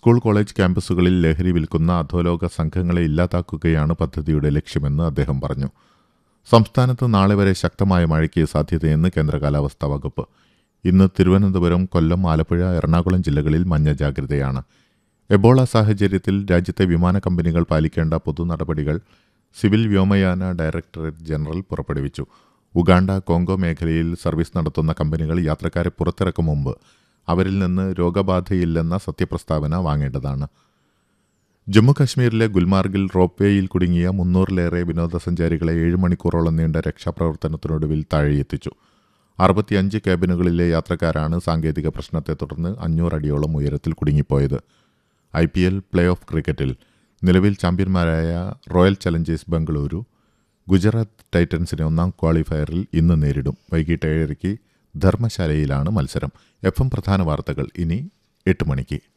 school college ക്യാമ്പസുകളിൽ ലഹരി വിൽക്കുന്ന അധോലോക സംഘങ്ങളെ ഇല്ലാതാക്കുകയാണ് പദ്ധതിയുടെ ലക്ഷ്യമെന്ന് അദ്ദേഹം പറഞ്ഞു സംസ്ഥാനത്ത് നാളെ വരെ ശക്തമായ മഴയ്ക്ക് സാധ്യതയെന്ന് കേന്ദ്ര കാലാവസ്ഥാ വകുപ്പ് ഇന്ന് തിരുവനന്തപുരം കൊല്ലം ആലപ്പുഴ എറണാകുളം ജില്ലകളിൽ മഞ്ഞ ജാഗ്രതയാണ് എബോള സാഹചര്യത്തിൽ രാജ്യത്തെ വിമാന കമ്പനികൾ പാലിക്കേണ്ട പൊതു നടപടികൾ സിവിൽ വ്യോമയാന ഡയറക്ടറേറ്റ് ജനറൽ പുറപ്പെടുവിച്ചു ഉഗാണ്ട കോങ്കോ മേഖലയിൽ സർവീസ് നടത്തുന്ന കമ്പനികൾ യാത്രക്കാരെ പുറത്തിറക്കും മുമ്പ് അവരിൽ നിന്ന് രോഗബാധയില്ലെന്ന സത്യപ്രസ്താവന വാങ്ങേണ്ടതാണ് ജമ്മു കശ്മീരിലെ ഗുൽമാർഗിൽ റോപ്വേയിൽ കുടുങ്ങിയ മുന്നൂറിലേറെ വിനോദസഞ്ചാരികളെ ഏഴ് മണിക്കൂറോളം നീണ്ട രക്ഷാപ്രവർത്തനത്തിനൊടുവിൽ താഴെയെത്തിച്ചു അറുപത്തിയഞ്ച് ക്യാബിനുകളിലെ യാത്രക്കാരാണ് സാങ്കേതിക പ്രശ്നത്തെ തുടർന്ന് അഞ്ഞൂറടിയോളം ഉയരത്തിൽ കുടുങ്ങിപ്പോയത് I P L play off ക്രിക്കറ്റിൽ നിലവിൽ ചാമ്പ്യന്മാരായ റോയൽ ചലഞ്ചേഴ്സ് ബംഗളൂരു ഗുജറാത്ത് ടൈറ്റൻസിനെ ഒന്നാം ക്വാളിഫയറിൽ ഇന്ന് നേരിടും വൈകിട്ട് ഏഴരയ്ക്ക് ധർമ്മശാലയിലാണ് മത്സരം എഫ് എം പ്രധാന വാർത്തകൾ ഇനി എട്ട് മണിക്ക്